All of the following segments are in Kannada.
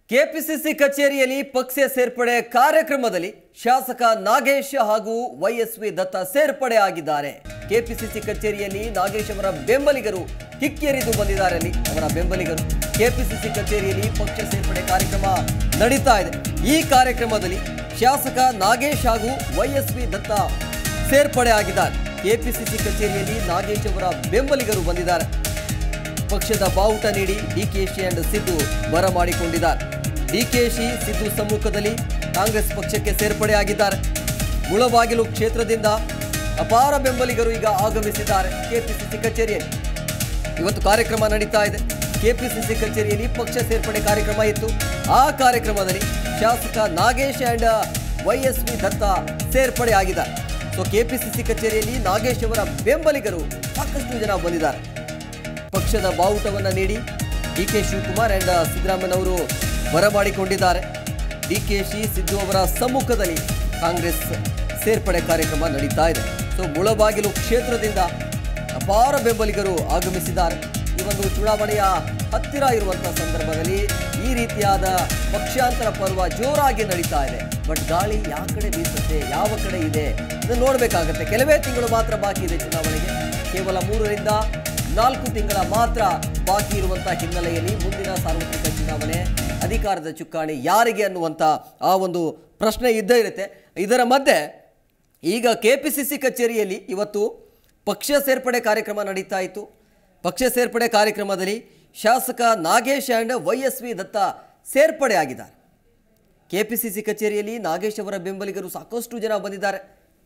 ಕೆಪಿಸಿಸಿ ಕಚೇರಿಯಲ್ಲಿ ಪಕ್ಷ ಸೇರ್ಪಡೆ ಕಾರ್ಯಕ್ರಮದಲ್ಲಿ ಶಾಸಕ ನಾಗೇಶ್ ಹಾಗೂ ವೈಎಸ್ವಿ ದತ್ತ ಸೇರ್ಪಡೆ ಆಗಿದ್ದಾರೆ ಕೆಪಿಸಿಸಿ ಕಚೇರಿಯಲ್ಲಿ ನಾಗೇಶ್ ಅವರ ಬೆಂಬಲಿಗರು ಕಿಕ್ಕೆರಿದು ಬಂದಿದ್ದಾರೆ ಅಲ್ಲಿ ಅವರ ಬೆಂಬಲಿಗರು ಕೆಪಿಸಿಸಿ ಕಚೇರಿಯಲ್ಲಿ ಪಕ್ಷ ಸೇರ್ಪಡೆ ಕಾರ್ಯಕ್ರಮ ನಡೀತಾ ಇದೆ ಈ ಕಾರ್ಯಕ್ರಮದಲ್ಲಿ ಶಾಸಕ ನಾಗೇಶ್ ಹಾಗೂ ವೈಎಸ್ವಿ ದತ್ತ ಸೇರ್ಪಡೆ ಆಗಿದ್ದಾರೆ ಕೆಪಿಸಿಸಿ ಕಚೇರಿಯಲ್ಲಿ ನಾಗೇಶ್ ಅವರ ಬೆಂಬಲಿಗರು ಬಂದಿದ್ದಾರೆ ಪಕ್ಷದ ಬಾವುಟ ನೀಡಿ ಡಿಕೆಶಿ ಅಂಡ್ ಸಿದ್ದು ಬರಮಾಡಿಕೊಂಡಿದ್ದಾರೆ ಡಿಕೆಶಿ ಸಿದ್ದು ಸಮ್ಮುಖದಲ್ಲಿ ಕಾಂಗ್ರೆಸ್ ಪಕ್ಷಕ್ಕೆ ಸೇರ್ಪಡೆಯಾಗಿದ್ದಾರೆ ಮುಳಬಾಗಿಲು ಕ್ಷೇತ್ರದಿಂದ ಅಪಾರ ಬೆಂಬಲಿಗರು ಈಗ ಆಗಮಿಸಿದ್ದಾರೆ ಕೆಪಿಸಿಸಿ ಕಚೇರಿಯಲ್ಲಿ ಇವತ್ತು ಕಾರ್ಯಕ್ರಮ ನಡೀತಾ ಇದೆ ಕೆಪಿಸಿಸಿ ಕಚೇರಿಯಲ್ಲಿ ಪಕ್ಷ ಸೇರ್ಪಡೆ ಕಾರ್ಯಕ್ರಮ ಇತ್ತು ಆ ಕಾರ್ಯಕ್ರಮದಲ್ಲಿ ಶಾಸಕ ನಾಗೇಶ್ ಅಂಡ್ ವೈಎಸ್ವಿ ದತ್ತ ಸೇರ್ಪಡೆ ಆಗಿದ್ದಾರೆ ಸೊ ಕೆಪಿಸಿಸಿ ಕಚೇರಿಯಲ್ಲಿ ನಾಗೇಶ್ ಅವರ ಬೆಂಬಲಿಗರು ಸಾಕಷ್ಟು ಜನ ಬಂದಿದ್ದಾರೆ ಪಕ್ಷದ ಬಾವುಟವನ್ನು ನೀಡಿ ಡಿ ಕೆ ಶಿವಕುಮಾರ್ ಅಂಡ್ ಸಿದ್ದರಾಮಯ್ಯನವರು ಬರಮಾಡಿಕೊಂಡಿದ್ದಾರೆ ಡಿ ಕೆ ಶಿ ಸಿದ್ದು ಅವರ ಸಮ್ಮುಖದಲ್ಲಿ ಕಾಂಗ್ರೆಸ್ ಸೇರ್ಪಡೆ ಕಾರ್ಯಕ್ರಮ ನಡೀತಾ ಇದೆ ಸೊ ಮುಳಬಾಗಿಲು ಕ್ಷೇತ್ರದಿಂದ ಅಪಾರ ಬೆಂಬಲಿಗರು ಆಗಮಿಸಿದ್ದಾರೆ ಈ ಒಂದು ಚುನಾವಣೆಯ ಹತ್ತಿರ ಇರುವಂತಹ ಸಂದರ್ಭದಲ್ಲಿ ಈ ರೀತಿಯಾದ ಪಕ್ಷಾಂತರ ಪರ್ವ ಜೋರಾಗಿ ನಡೀತಾ ಇದೆ ಬಟ್ ಗಾಳಿ ಯಾವ ಕಡೆ ಬೀಸುತ್ತೆ ಯಾವ ಕಡೆ ಇದೆ ಇದನ್ನು ನೋಡಬೇಕಾಗತ್ತೆ ಕೆಲವೇ ತಿಂಗಳು ಮಾತ್ರ ಬಾಕಿ ಇದೆ ಚುನಾವಣೆಗೆ ಕೇವಲ ಮೂರರಿಂದ ನಾಲ್ಕು ತಿಂಗಳ ಮಾತ್ರ ಬಾಕಿ ಇರುವಂತಹ ಹಿನ್ನೆಲೆಯಲ್ಲಿ ಮುಂದಿನ ಸಾರ್ವತ್ರಿಕ ಚುನಾವಣೆ ಅಧಿಕಾರದ ಚುಕ್ಕಾಣಿ ಯಾರಿಗೆ ಅನ್ನುವಂಥ ಆ ಒಂದು ಪ್ರಶ್ನೆ ಇದ್ದೇ ಇರುತ್ತೆ ಇದರ ಮಧ್ಯೆ ಈಗ ಕೆ ಪಿ ಸಿ ಸಿ ಕಚೇರಿಯಲ್ಲಿ ಇವತ್ತು ಪಕ್ಷ ಸೇರ್ಪಡೆ ಕಾರ್ಯಕ್ರಮ ನಡೀತಾ ಇತ್ತು ಪಕ್ಷ ಸೇರ್ಪಡೆ ಕಾರ್ಯಕ್ರಮದಲ್ಲಿ ಶಾಸಕ Nagesh and Y S V Datta ಸೇರ್ಪಡೆ ಆಗಿದ್ದಾರೆ ಕೆ ಪಿ ಸಿ ಸಿ ಕಚೇರಿಯಲ್ಲಿ ನಾಗೇಶ್ ಅವರ ಬೆಂಬಲಿಗರು ಸಾಕಷ್ಟು ಜನ ಬಂದಿದ್ದಾರೆ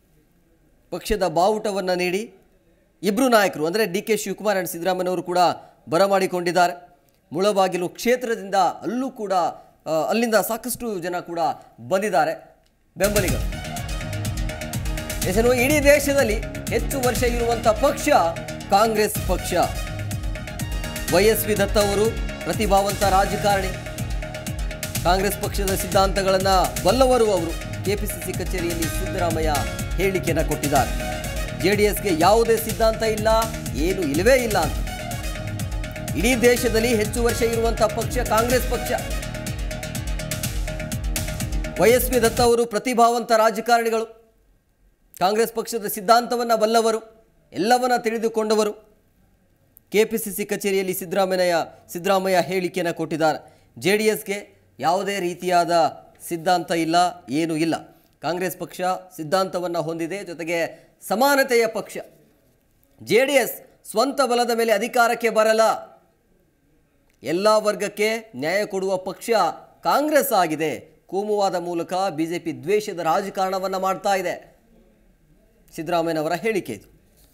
ಪಕ್ಷದ ಬಾವುಟವನ್ನು ನೀಡಿ ಇಬ್ಬರು ನಾಯಕರು ಅಂದರೆ ಡಿ ಕೆ ಶಿವಕುಮಾರ್ ಆ್ಯಂಡ್ ಸಿದ್ದರಾಮಯ್ಯನವರು ಕೂಡ ಬರಮಾಡಿಕೊಂಡಿದ್ದಾರೆ ಮುಳಬಾಗಿಲು ಕ್ಷೇತ್ರದಿಂದ ಅಲ್ಲೂ ಕೂಡ ಆ, ಅಲ್ಲಿಂದ ಸಾಕಷ್ಟು ಜನ ಕೂಡ ಬಂದಿದ್ದಾರೆ ಬೆಂಬಲಿಗರು ಹೆಸರು ಇಡೀ ದೇಶದಲ್ಲಿ ಹೆಚ್ಚು ವರ್ಷ ಇರುವಂಥ ಪಕ್ಷ ಕಾಂಗ್ರೆಸ್ ಪಕ್ಷ ವೈ ಎಸ್ ವಿ ದತ್ತ ಅವರು ಪ್ರತಿಭಾವಂತ ರಾಜಕಾರಣಿ ಕಾಂಗ್ರೆಸ್ ಪಕ್ಷದ ಸಿದ್ಧಾಂತಗಳನ್ನು ಬಲ್ಲವರು ಅವರು ಕೆಪಿಸಿಸಿ ಕಚೇರಿಯಲ್ಲಿ ಸಿದ್ದರಾಮಯ್ಯ ಹೇಳಿಕೆಯನ್ನು ಕೊಟ್ಟಿದ್ದಾರೆ ಜೆ ಡಿ ಎಸ್ಗೆ ಯಾವುದೇ ಸಿದ್ಧಾಂತ ಇಲ್ಲ ಏನು ಇಲ್ಲವೇ ಇಲ್ಲ ಅಂತ ಇಡೀ ದೇಶದಲ್ಲಿ ಹೆಚ್ಚು ವರ್ಷ ಇರುವಂತಹ ಪಕ್ಷ ಕಾಂಗ್ರೆಸ್ ಪಕ್ಷ ವೈ ಎಸ್ ವಿ ದತ್ತ ಅವರು ಪ್ರತಿಭಾವಂತ ರಾಜಕಾರಣಿಗಳು ಕಾಂಗ್ರೆಸ್ ಪಕ್ಷದ ಸಿದ್ಧಾಂತವನ್ನು ಬಲ್ಲವರು ಎಲ್ಲವನ್ನ ತಿಳಿದುಕೊಂಡವರು ಕೆಪಿಸಿಸಿ ಕಚೇರಿಯಲ್ಲಿ ಸಿದ್ದರಾಮಯ್ಯ ಸಿದ್ದರಾಮಯ್ಯ ಹೇಳಿಕೆಯನ್ನು ಕೊಟ್ಟಿದ್ದಾರೆ ಜೆ ಡಿ ಎಸ್ಗೆ ಯಾವುದೇ ರೀತಿಯಾದ ಸಿದ್ಧಾಂತ ಇಲ್ಲ ಏನೂ ಇಲ್ಲ ಕಾಂಗ್ರೆಸ್ ಪಕ್ಷ ಸಿದ್ಧಾಂತವನ್ನು ಹೊಂದಿದೆ ಜೊತೆಗೆ ಸಮಾನತೆಯ ಪಕ್ಷ ಜೆ ಡಿ ಎಸ್ ಸ್ವಂತ ಬಲದ ಮೇಲೆ ಅಧಿಕಾರಕ್ಕೆ ಬರಲ್ಲ ಎಲ್ಲ ವರ್ಗಕ್ಕೆ ನ್ಯಾಯ ಕೊಡುವ ಪಕ್ಷ ಕಾಂಗ್ರೆಸ್ ಆಗಿದೆ ಕೋಮುವಾದ ಮೂಲಕ ಬಿಜೆಪಿ ದ್ವೇಷದ ರಾಜಕಾರಣವನ್ನು ಮಾಡ್ತಾ ಇದೆ ಸಿದ್ದರಾಮಯ್ಯನವರ ಹೇಳಿಕೆ ಇದು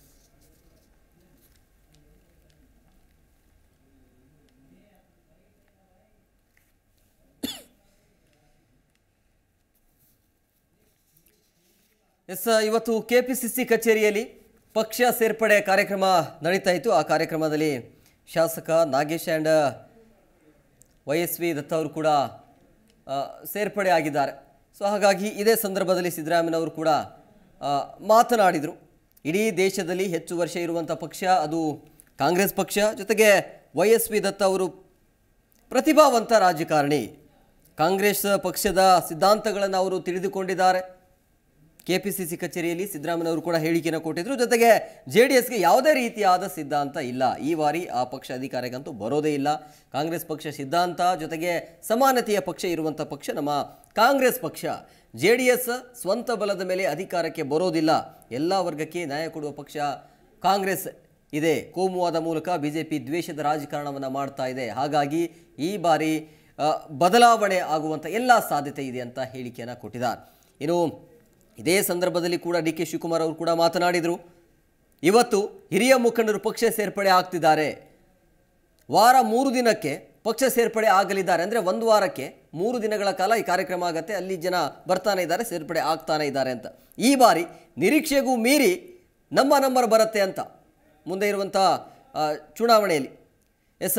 ಎಸ್ ಇವತ್ತು ಕೆ ಪಿ ಸಿ ಸಿ ಕಚೇರಿಯಲ್ಲಿ ಪಕ್ಷ ಸೇರ್ಪಡೆ ಕಾರ್ಯಕ್ರಮ ನಡೀತಾ ಇತ್ತು ಆ ಕಾರ್ಯಕ್ರಮದಲ್ಲಿ ಶಾಸಕ Nagesh and Y S V Datta ಅವರು ಕೂಡ ಆ, ಸೇರ್ಪಡೆ ಆಗಿದ್ದಾರೆ ಸೊ ಹಾಗಾಗಿ ಇದೇ ಸಂದರ್ಭದಲ್ಲಿ ಸಿದ್ದರಾಮಯ್ಯನವರು ಕೂಡ ಆ, ಮಾತನಾಡಿದರು ಇಡೀ ದೇಶದಲ್ಲಿ ಹೆಚ್ಚು ವರ್ಷ ಇರುವಂಥ ಪಕ್ಷ ಅದು ಕಾಂಗ್ರೆಸ್ ಪಕ್ಷ ಜೊತೆಗೆ ವೈ ಎಸ್ ವಿ ದತ್ತ ಅವರು ಪ್ರತಿಭಾವಂತ ರಾಜಕಾರಣಿ ಕಾಂಗ್ರೆಸ್ ಪಕ್ಷದ ಸಿದ್ಧಾಂತಗಳನ್ನು ಅವರು ತಿಳಿದುಕೊಂಡಿದ್ದಾರೆ ಕೆ ಪಿ ಸಿ ಸಿ ಕಚೇರಿಯಲ್ಲಿ ಸಿದ್ದರಾಮಯ್ಯನವರು ಕೂಡ ಹೇಳಿಕೆಯನ್ನು ಕೊಟ್ಟಿದ್ರು ಜೊತೆಗೆ ಜೆ ಡಿ ಎಸ್ಗೆ ಯಾವುದೇ ರೀತಿಯಾದ ಸಿದ್ಧಾಂತ ಇಲ್ಲ ಈ ಬಾರಿ ಆ ಪಕ್ಷ ಅಧಿಕಾರಕ್ಕಂತೂ ಬರೋದೇ ಇಲ್ಲ ಕಾಂಗ್ರೆಸ್ ಪಕ್ಷ ಸಿದ್ಧಾಂತ ಜೊತೆಗೆ ಸಮಾನತೆಯ ಪಕ್ಷ ಇರುವಂಥ ಪಕ್ಷ ನಮ್ಮ ಕಾಂಗ್ರೆಸ್ ಪಕ್ಷ ಜೆ ಡಿ ಎಸ್ ಸ್ವಂತ ಬಲದ ಮೇಲೆ ಅಧಿಕಾರಕ್ಕೆ ಬರೋದಿಲ್ಲ ಎಲ್ಲ ವರ್ಗಕ್ಕೆ ನ್ಯಾಯ ಕೊಡುವ ಪಕ್ಷ ಕಾಂಗ್ರೆಸ್ ಇದೆ ಕೋಮುವಾದ ಮೂಲಕ ಬಿ ಜೆ ಪಿ ದ್ವೇಷದ ರಾಜಕಾರಣವನ್ನು ಮಾಡ್ತಾ ಇದೆ ಹಾಗಾಗಿ ಈ ಬಾರಿ ಆ, ಬದಲಾವಣೆ ಆಗುವಂಥ ಎಲ್ಲ ಸಾಧ್ಯತೆ ಇದೆ ಅಂತ ಹೇಳಿಕೆಯನ್ನು ಕೊಟ್ಟಿದ್ದಾರೆ ಇನ್ನು ಇದೇ ಸಂದರ್ಭದಲ್ಲಿ ಕೂಡ ಡಿ ಕೆ ಶಿವಕುಮಾರ್ ಅವರು ಕೂಡ ಮಾತನಾಡಿದರು ಇವತ್ತು ಹಿರಿಯ ಮುಖಂಡರು ಪಕ್ಷ ಸೇರ್ಪಡೆ ಆಗ್ತಿದ್ದಾರೆ ವಾರ ಮೂರು ದಿನಕ್ಕೆ ಪಕ್ಷ ಸೇರ್ಪಡೆ ಆಗಲಿದ್ದಾರೆ ಅಂದರೆ ಒಂದು ವಾರಕ್ಕೆ ಮೂರು ದಿನಗಳ ಕಾಲ ಈ ಕಾರ್ಯಕ್ರಮ ಆಗತ್ತೆ ಅಲ್ಲಿ ಜನ ಬರ್ತಾನೆ ಇದ್ದಾರೆ ಸೇರ್ಪಡೆ ಆಗ್ತಾನೆ ಇದ್ದಾರೆ ಅಂತ ಈ ಬಾರಿ ನಿರೀಕ್ಷೆಗೂ ಮೀರಿ ನಮ್ಮ ನಂಬರ್ ಬರುತ್ತೆ ಅಂತ ಮುಂದೆ ಇರುವಂಥ ಆ, ಚುನಾವಣೆಯಲ್ಲಿ ಎಸ್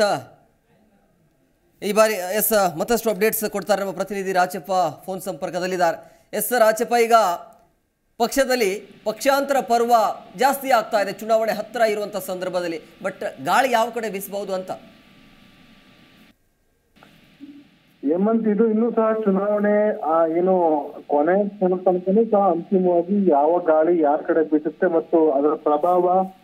ಈ ಬಾರಿ ಎಸ್ ಮತ್ತಷ್ಟು ಅಪ್ಡೇಟ್ಸ್ ಕೊಡ್ತಾರೆ ನಮ್ಮ ಪ್ರತಿನಿಧಿ ರಾಚಪ್ಪ ಫೋನ್ ಸಂಪರ್ಕದಲ್ಲಿದ್ದಾರೆ ಎಸ್ ರಾಚಪ್ಪ ಈಗ ಪಕ್ಷದಲ್ಲಿ ಪಕ್ಷಾಂತರ ಪರ್ವ ಜಾಸ್ತಿ ಆಗ್ತಾ ಇದೆ ಚುನಾವಣೆ ಹತ್ತಿರ ಇರುವಂಥ ಸಂದರ್ಭದಲ್ಲಿ ಬಟ್ ಗಾಳಿ ಯಾವ ಕಡೆ ಬೀಸಬಹುದು ಅಂತ ಹೇಮಂತ್ ಇದು ಇನ್ನೂ ಸಹ ಚುನಾವಣೆ ಆ, ಏನು ಕೊನೆ ಕ್ಷಣದ ತನಕನೂ ಸಹ ಅಂತಿಮವಾಗಿ ಯಾವ ಗಾಳಿ ಯಾರ ಕಡೆ ಬೀಸುತ್ತೆ ಮತ್ತು ಅದರ ಪ್ರಭಾವ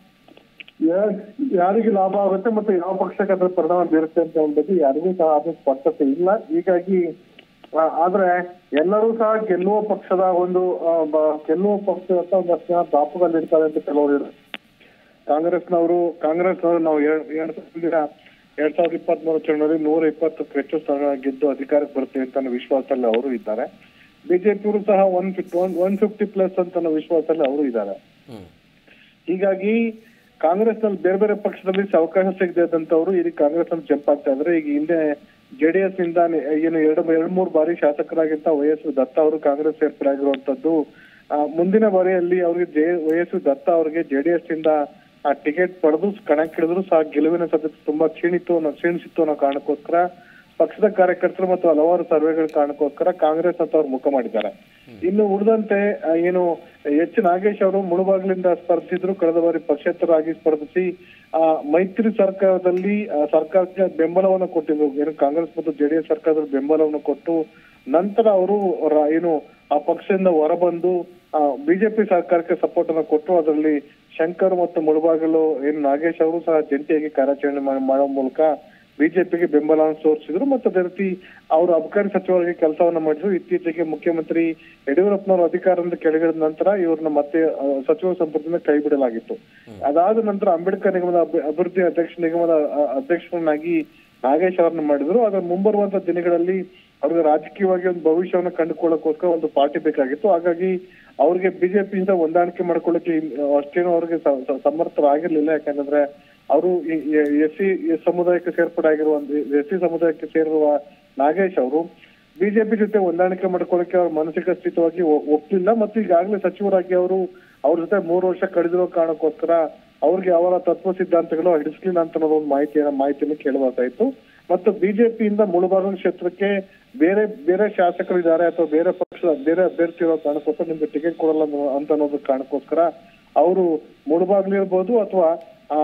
ಯಾ- ಯಾರಿಗೆ ಲಾಭ ಆಗುತ್ತೆ ಮತ್ತು ಯಾವ ಪಕ್ಷಕ್ಕೆ ಅದರ ಪರಿಣಾಮ ಬೀರುತ್ತೆ ಅಂತ ಅನ್ನೋದು ಯಾರಿಗೂ ಸಹ ಅದು ಸ್ಪಷ್ಟತೆ ಇಲ್ಲ ಹೀಗಾಗಿ ಆ, ಆದ್ರೆ ಎಲ್ಲರೂ ಸಹ ಗೆಲ್ಲುವ ಪಕ್ಷದ ಒಂದು ಆ, ಬ- ಗೆಲ್ಲುವ ಪಕ್ಷದ ಒಂದಷ್ಟು ಜನ ದಾಪುಗಲ್ಲಿರ್ತಾರೆ ಅಂತ ಕೆಲವರು ಇದ್ದಾರೆ. ಕಾಂಗ್ರೆಸ್ನವರು ಕಾಂಗ್ರೆಸ್ನವರು ನಾವು ಎರಡ್ ಎರಡ್ ಸಾವಿರದ ಎರಡ್ ಸಾವಿರದ ಇಪ್ಪತ್ತ್ ಮೂರು ಚುನಾವಣೆಯಲ್ಲಿ ನೂರ ಇಪ್ಪತ್ತಕ್ಕೂ ಹೆಚ್ಚು ಸ್ಥಾನ ಗೆದ್ದು ಅಧಿಕಾರಕ್ಕೆ ಬರ್ತೀವಿ ಅಂತ ಅನ್ನೋ ವಿಶ್ವಾಸದಲ್ಲಿ ಅವರು ಇದ್ದಾರೆ ಬಿಜೆಪಿಯವರು ಸಹ one fifty one fifty plus ಅಂತ ಅನ್ನೋ ವಿಶ್ವಾಸದಲ್ಲಿ ಅವರು ಇದ್ದಾರೆ ಹ್ಮ್ ಹೀಗಾಗಿ ಕಾಂಗ್ರೆಸ್ ನಲ್ಲಿ ಬೇರೆ ಬೇರೆ ಪಕ್ಷದಲ್ಲಿ ಅವಕಾಶ ಸಿಗದಂತವ್ರು ಈಗ ಕಾಂಗ್ರೆಸ್ ನಲ್ಲಿ ಜಂಪ್ ಆಗ್ತಾ ಇದ್ರೆ ಈಗ ಹಿಂದೆ ಜೆಡಿಎಸ್ ನಿಂದ ಏನು ಎರಡು ಎರಡ್ ಮೂರು ಬಾರಿ ಶಾಸಕರಾಗಿದ್ದ ವೈಎಸ್ ದತ್ತ ಅವರು ಕಾಂಗ್ರೆಸ್ ಸೇರ್ಪಡೆ ಆಗಿರುವಂತದ್ದು ಆ, ಮುಂದಿನ ಬಾರಿಯಲ್ಲಿ ಅವ್ರಿಗೆ ಜೆ ವೈಎಸ್ ದತ್ತ ಅವರಿಗೆ ಜೆಡಿಎಸ್ ಇಂದ ಆ ಟಿಕೆಟ್ ಪಡೆದು ಕಣಕ್ಕಿಳಿದ್ರು ಸಹ ಗೆಲುವಿನ ಸಾಧ್ಯತೆ ತುಂಬಾ ಕ್ಷೀಣಿತ್ತು ಅನ್ನೋ ಕ್ಷೀಣಿಸಿತ್ತು ಅನ್ನೋ ಕಾರಣಕ್ಕೋಸ್ಕರ ಪಕ್ಷದ ಕಾರ್ಯಕರ್ತರು ಮತ್ತು ಹಲವಾರು ಸರ್ವೆಗಳ ಕಾರಣಕ್ಕೋಸ್ಕರ ಕಾಂಗ್ರೆಸ್ ಅಂತ ಅವ್ರು ಮುಖ ಮಾಡಿದ್ದಾರೆ ಇನ್ನು ಉಳಿದಂತೆ ಆ, ಏನು ಎಚ್ ನಾಗೇಶ್ ಅವರು ಮುಳುಬಾಗಿಲಿಂದ ಸ್ಪರ್ಧಿಸಿದ್ರು ಕಳೆದ ಬಾರಿ ಪಕ್ಷೇತರರಾಗಿ ಸ್ಪರ್ಧಿಸಿ ಆ ಮೈತ್ರಿ ಸರ್ಕಾರದಲ್ಲಿ ಆ, ಸರ್ಕಾರಕ್ಕೆ ಬೆಂಬಲವನ್ನು ಕೊಟ್ಟಿದ್ರು ಏನು ಕಾಂಗ್ರೆಸ್ ಮತ್ತು ಜೆಡಿಎಸ್ ಸರ್ಕಾರದಲ್ಲಿ ಬೆಂಬಲವನ್ನು ಕೊಟ್ಟು ನಂತರ ಅವರು ರ- ಏನು ಆ ಪಕ್ಷದಿಂದ ಹೊರಬಂದು ಬಿಜೆಪಿ ಸರ್ಕಾರಕ್ಕೆ ಸಪೋರ್ಟ್ ಅನ್ನು ಕೊಟ್ಟು ಅದರಲ್ಲಿ ಶಂಕರ್ ಮತ್ತು ಮುಳುಬಾಗಿಲು ಏನು ನಾಗೇಶ್ ಅವರು ಸಹ ಜಂಟಿಯಾಗಿ ಕಾರ್ಯಾಚರಣೆ ಮಾ- ಮಾಡೋ ಮೂಲಕ ಬಿಜೆಪಿಗೆ ಬೆಂಬಲವನ್ನು ತೋರಿಸಿದ್ರು ಮತ್ತು ಅದೇ ರೀತಿ ಅವರು ಅಬಕಾರಿ ಸಚಿವರಾಗಿ ಕೆಲಸವನ್ನ ಮಾಡಿದ್ರು ಇತ್ತೀಚೆಗೆ ಮುಖ್ಯಮಂತ್ರಿ ಯಡಿಯೂರಪ್ಪನವರ ಅಧಿಕಾರದಿಂದ ಕೆಳಗಿಳಿದ ನಂತರ ಇವ್ರನ್ನ ಮತ್ತೆ ಆ, ಸಚಿವ ಸಂಪುಟದಿಂದ ಕೈ ಬಿಡಲಾಗಿತ್ತು ಅದಾದ ನಂತರ ಅಂಬೇಡ್ಕರ್ ನಿಗಮದ ಅಭಿ- ಅಭಿವೃದ್ಧಿ ಅಧ್ಯಕ್ಷ ನಿಗಮದ ಆ, ಅಧ್ಯಕ್ಷರನ್ನಾಗಿ ನಾಗೇಶ್ ಅವರನ್ನ ಮಾಡಿದ್ರು ಆದ್ರೆ ಮುಂಬರುವಂತ ದಿನಗಳಲ್ಲಿ ಅವ್ರಿಗೆ ರಾಜಕೀಯವಾಗಿ ಒಂದು ಭವಿಷ್ಯವನ್ನು ಕಂಡುಕೊಳ್ಳೋಕೋಸ್ಕರ ಒಂದು ಪಾರ್ಟಿ ಬೇಕಾಗಿತ್ತು ಹಾಗಾಗಿ ಅವ್ರಿಗೆ ಬಿಜೆಪಿಯಿಂದ ಹೊಂದಾಣಿಕೆ ಮಾಡ್ಕೊಳ್ಳಕ್ಕೆ ಇನ್- ಅಷ್ಟೇನು ಅವ್ರಿಗೆ ಸ- ಸ- ಸಮರ್ಥರಾಗಿರ್ಲಿಲ್ಲ ಯಾಕಂದ್ರೆ ಅವರು ಎಸ್ ಸಿ ಸಮುದಾಯಕ್ಕೆ ಸೇರ್ಪಡೆ ಆಗಿರುವ ಎಸ್ ಸಿ ಸಮುದಾಯಕ್ಕೆ ಸೇರಿರುವ ನಾಗೇಶ್ ಅವರು ಬಿಜೆಪಿ ಜೊತೆ ಹೊಂದಾಣಿಕೆ ಮಾಡ್ಕೊಳ್ಳಕ್ಕೆ ಅವ್ರ ಮಾನಸಿಕ ಸ್ಥಿತವಾಗಿ ಒ- ಒಪ್ಲಿಲ್ಲ ಮತ್ತು ಈಗಾಗಲೇ ಸಚಿವರಾಗಿ ಅವರು ಅವ್ರ ಜೊತೆ ಮೂರು ವರ್ಷ ಕಳೆದಿರೋ ಕಾರಣಕ್ಕೋಸ್ಕರ ಅವ್ರಿಗೆ ಅವರ ತತ್ವ ಸಿದ್ಧಾಂತಗಳು ಹಿಡಿಸ್ಲಿಲ್ಲ ಅಂತ ಅನ್ನೋದು ಒಂದು ಮಾಹಿತಿಯ ಮಾಹಿತಿಯನ್ನು ಕೇಳಬೇಕಾಯ್ತು ಮತ್ತು ಬಿಜೆಪಿಯಿಂದ ಮುಳುಬಾಗಿಲು ಕ್ಷೇತ್ರಕ್ಕೆ ಬೇರೆ ಬೇರೆ ಶಾಸಕರು ಇದ್ದಾರೆ ಅಥವಾ ಬೇರೆ ಪಕ್ಷದ ಬೇರೆ ಅಭ್ಯರ್ಥಿ ಇರೋ ಕಾರಣಕ್ಕೋಸ್ಕರ ನಿಮ್ಗೆ ಟಿಕೆಟ್ ಕೊಡಲ್ಲ ಅನ್ನೋ- ಅಂತ ಅನ್ನೋದ್ರ ಕಾರಣಕ್ಕೋಸ್ಕರ ಅವರು ಮುಳುಬಾಗಿಲು ಇರ್ಬೋದು ಅಥವಾ ಆ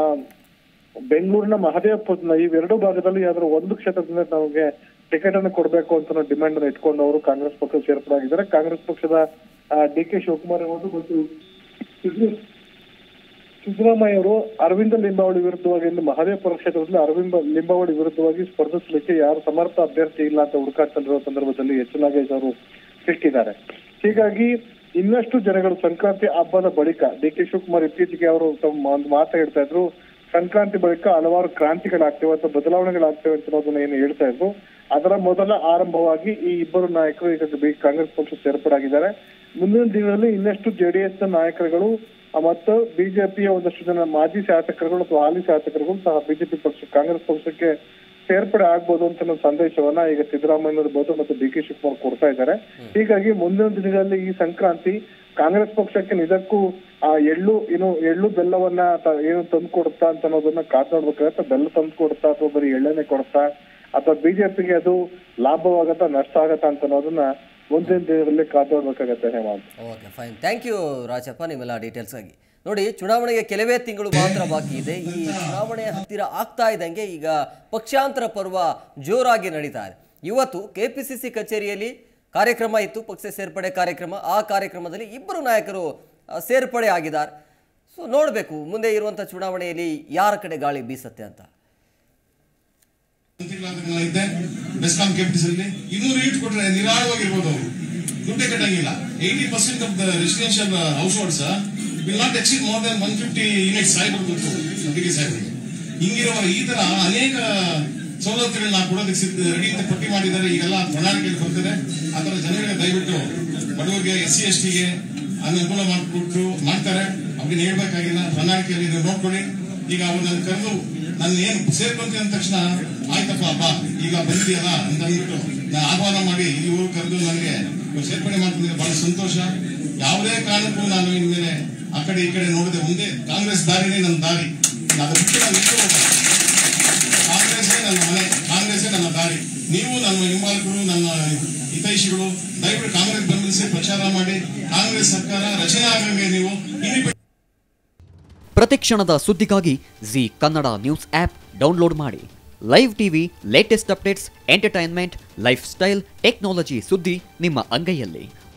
ಬೆಂಗಳೂರಿನ ಮಹದೇವಪುರ ಇವೆರಡು ಭಾಗದಲ್ಲಿ ಯಾವ್ದಾದ್ರು ಒಂದು ಕ್ಷೇತ್ರದಿಂದ ನಮಗೆ ಟಿಕೆಟ್ ಅನ್ನು ಕೊಡಬೇಕು ಅಂತ ಡಿಮ್ಯಾಂಡ್ ಅನ್ನು ಇಟ್ಕೊಂಡು ಅವರು ಕಾಂಗ್ರೆಸ್ ಪಕ್ಷ ಸೇರ್ಪಡೆ ಆಗಿದ್ದಾರೆ ಕಾಂಗ್ರೆಸ್ ಪಕ್ಷದ ಡಿ ಕೆ ಶಿವಕುಮಾರ್ ಇರ್ಬೋದು ಮತ್ತು ಸಿದ್ದು- ಸಿದ್ದರಾಮಯ್ಯ ಅವರು ಅರವಿಂದ ಲಿಂಬಾವಳಿ ವಿರುದ್ಧವಾಗಿ ಇಂದು ಮಹದೇವಪುರ ಕ್ಷೇತ್ರದಲ್ಲಿ ಅರವಿಂದ ಲಿಂಬಾವಳಿ ವಿರುದ್ಧವಾಗಿ ಸ್ಪರ್ಧಿಸಲಿಕ್ಕೆ ಯಾರು ಸಮರ್ಥ ಅಭ್ಯರ್ಥಿ ಇಲ್ಲ ಅಂತ ಹುಡುಕಾಡ್ತಿರುವ ಸಂದರ್ಭದಲ್ಲಿ ಎಚ್ ನಾಗೇಶ್ ಅವರು ಸಿಕ್ಕಿದ್ದಾರೆ ಹೀಗಾಗಿ ಇನ್ನಷ್ಟು ಜನಗಳು ಸಂಕ್ರಾಂತಿ ಹಬ್ಬದ ಬಳಿಕ ಡಿ ಕೆ ಶಿವಕುಮಾರ್ ಇತ್ತೀಚೆಗೆ ಅವರು ತಮ್ಮ ಒಂದು ಮಾತು ಹೇಳ್ತಾ ಇದ್ರು ಸಂಕ್ರಾಂತಿ ಬಳಿಕ ಹಲವಾರು ಕ್ರಾಂತಿಗಳಾಗ್ತೇವೆ ಅಥವಾ ಬದಲಾವಣೆಗಳಾಗ್ತೇವೆ ಅಂತ ಅನ್ನೋದನ್ನ ಏನು ಹೇಳ್ತಾ ಇದ್ರು ಅದರ ಮೊದಲ ಆರಂಭವಾಗಿ ಈ ಇಬ್ಬರು ನಾಯಕರು ಈಗ ಬಿ- ಕಾಂಗ್ರೆಸ್ ಪಕ್ಷ ಸೇರ್ಪಡೆ ಆಗಿದ್ದಾರೆ ಮುಂದಿನ ದಿನಗಳಲ್ಲಿ ಇನ್ನಷ್ಟು ಜೆಡಿಎಸ್ ನ ನಾಯಕರುಗಳು ಆ, ಮತ್ತು ಬಿಜೆಪಿಯ ಒಂದಷ್ಟು ಜನ ಮಾಜಿ ಶಾಸಕರುಗಳು ಅಥವಾ ಹಾಲಿ ಶಾಸಕರುಗಳು ಸಹ ಬಿಜೆಪಿ ಪಕ್ಷ ಕಾಂಗ್ರೆಸ್ ಪಕ್ಷಕ್ಕೆ ಸೇರ್ಪಡೆ ಆಗ್ಬೋದು ಅಂತ ಅನ್ನೋ ಸಂದೇಶವನ್ನ ಈಗ ಸಿದ್ದರಾಮಯ್ಯ ಇರ್ಬೋದು ಮತ್ತು ಡಿ ಕೆ ಶಿವಕುಮಾರ್ ಕೊಡ್ತಾ ಇದ್ದಾರೆ ಹೀಗಾಗಿ ಮುಂದಿನ ದಿನಗಳಲ್ಲಿ ಈ ಸಂಕ್ರಾಂತಿ ಕಾಂಗ್ರೆಸ್ ಪಕ್ಷಕ್ಕೆ ನಿಜಕ್ಕೂ ಆ ಎಳ್ಳು ಏನು ಎಳ್ಳು ಬೆಲ್ಲವನ್ನ ತ- ಏನು ತಂದು ಕೊಡುತ್ತಾ ಅಂತ ಅನ್ನೋದನ್ನ ಕಾದ್ ನೋಡ್ಬೇಕಾಗತ್ತೆ ಬೆಲ್ಲ ತಂದು ಕೊಡುತ್ತಾ ಅಥವಾ ಬರೀ ಎಳ್ಳೆನೆ ಕೊಡುತ್ತಾ ಅಥವಾ ಬಿಜೆಪಿಗೆ ಅದು ಲಾಭವಾಗತ್ತಾ ನಷ್ಟ ಆಗತ್ತಾ ಅಂತ ಅನ್ನೋದನ್ನ ಮುಂದಿನ ದಿನದಲ್ಲಿ ಕಾದ್ ನೋಡ್ಬೇಕಾಗತ್ತೆ Hemanth okay fine thank you Rajappa ನಿಮ್ಮೆಲ್ಲ ಡೀಟೇಲ್ಸ್ ಆಗಿ ನೋಡಿ ಚುನಾವಣೆಗೆ ಕೆಲವೇ ತಿಂಗಳು ಮಾತ್ರ ಬಾಕಿ ಇದೆ ಈ ಚುನಾವಣೆ ಹತ್ತಿರ ಆಗ್ತಾ ಇದ್ದಂಗೆ ಈಗ ಪಕ್ಷಾಂತರ ಪರ್ವ ಜೋರಾಗಿ ನಡೀತಾ ಇದೆ ಇವತ್ತು ಕೆ ಪಿ ಸಿ ಸಿ ಕಚೇರಿಯಲ್ಲಿ ಕಾರ್ಯಕ್ರಮ ಇತ್ತು ಪಕ್ಷ ಸೇರ್ಪಡೆ ಕಾರ್ಯಕ್ರಮ ಆ ಕಾರ್ಯಕ್ರಮದಲ್ಲಿ ಇಬ್ಬರು ನಾಯಕರು ಆ, ಸೇರ್ಪಡೆ ಆಗಿದ್ದಾರೆ ಸೊ ನೋಡಬೇಕು ಮುಂದೆ ಇರುವಂಥ ಚುನಾವಣೆಯಲ್ಲಿ ಯಾರ ಕಡೆ ಗಾಳಿ ಬೀಸತ್ತೆ ಅಂತ ಇದ್ದೆ ಬೆಸ್ಕಾಂ ಕೆಪಿಟಿಸ್ ಅಲ್ಲಿ ಇನ್ನೂರು ಯೂನಿಟ್ ಕೊಟ್ರೆ ನಿರಾಳವಾಗಿರ್ಬೋದು ಅವರು ದುಡ್ಡೇ ಕಟ್ಟಂಗಿಲ್ಲ eighty percent of the residential households will not exceed more than one fifty unit ಸಾಹೇಬರು ಗೊತ್ತು ಡಿ ಸಾಹೇಬರಿಗೆ ಹಿಂಗಿರುವ ಈ ತರ ಅನೇಕ ಸವಲತ್ತುಗಳನ್ನ ಕೊಡೋದಕ್ಕೆ ಸಿದ್ಧ ರೆಡಿ ಅಂತ ಪಟ್ಟಿ ಮಾಡಿದ್ದಾರೆ ಈಗೆಲ್ಲ ಪ್ರಣಾಳಿಕೆಯಲ್ಲಿ ಬರ್ತದೆ ಆ ತರ ಜನರಿಗೆ ದಯವಿಟ್ಟು ಬಡವರಿಗೆ ಎಸ್ ಸಿ ಎಸ್ ಟಿಗೆ ಅನುಕೂಲ ಮಾಡಿಕೊಟ್ಟು ಮಾಡ್ತಾರೆ ಅವ್ರಿಗೆ ಹೇಳ್ಬೇಕಾಗಿಲ್ಲ ಪ್ರಣಾಳಿಕೆಯಲ್ಲಿ ನೀವು ನೋಡ್ಕೊಳ್ಳಿ ಈಗ ಅವ್ರು ನನ್ನ ಕರೆದು ನನ್ನ ಏನು ಸೇರ್ಕೊಂತೀನಿ ಅಂದ ತಕ್ಷಣ ಆಯ್ತಪ್ಪ ಬಾ ಈಗ ಬಂದಿದೆಯಲ್ಲ ಅಂತ ಅಂದ್ಬಿಟ್ಟು ನಾನು ಆಹ್ವಾನ ಮಾಡಿ ಈ ಊರು ಕರೆದು ನನಗೆ ಇವ್ರು ಸೇರ್ಪಡೆ ಮಾಡ್ತಿದ್ರೆ ಬಹಳ ಸಂತೋಷ ಯಾವುದೇ ಕಾರಣಕ್ಕೂ ನಾನು ಇನ್ಮೇಲೆ ಆ ಕಡೆ ಈ ಕಡೆ ನೋಡದೆ ಒಂದೇ ಕಾಂಗ್ರೆಸ್ ದಾರಿನೇ ನನ್ನ ದಾರಿ ನಾನು ಬಿಟ್ಟು ನಾನು ಎಲ್ಲೂ ಹೋಗಲ್ಲ. ಕಾಂಗ್ರೆಸ್ಸೇ ನನ್ನ ಮನೆ ಕಾಂಗ್ರೆಸ್ಸೇ ನನ್ನ ದಾರಿ ನೀವು ನನ್ನ ಹಿಂಬಾಲಕರು ನನ್ನ ಹಿತೈಷಿಗಳು ದಯವಿಟ್ಟು ಕಾಂಗ್ರೆಸ್ ಬೆಂಬಲಿಸಿ ಪ್ರಚಾರ ಮಾಡಿ ಕಾಂಗ್ರೆಸ್ ಸರ್ಕಾರ ರಚನೆ ಆಗಂಗೆ ನೀವು ಇಂಡಿಪೆಂಡೆಂಟ್ ಪ್ರತಿಕ್ಷಣದ ಸುದ್ದಿಗಾಗಿ Zee Kannada news app download ಮಾಡಿ live TV latest updates entertainment lifestyle technology ಸುದ್ದಿ ನಿಮ್ಮ ಅಂಗೈಯಲ್ಲಿ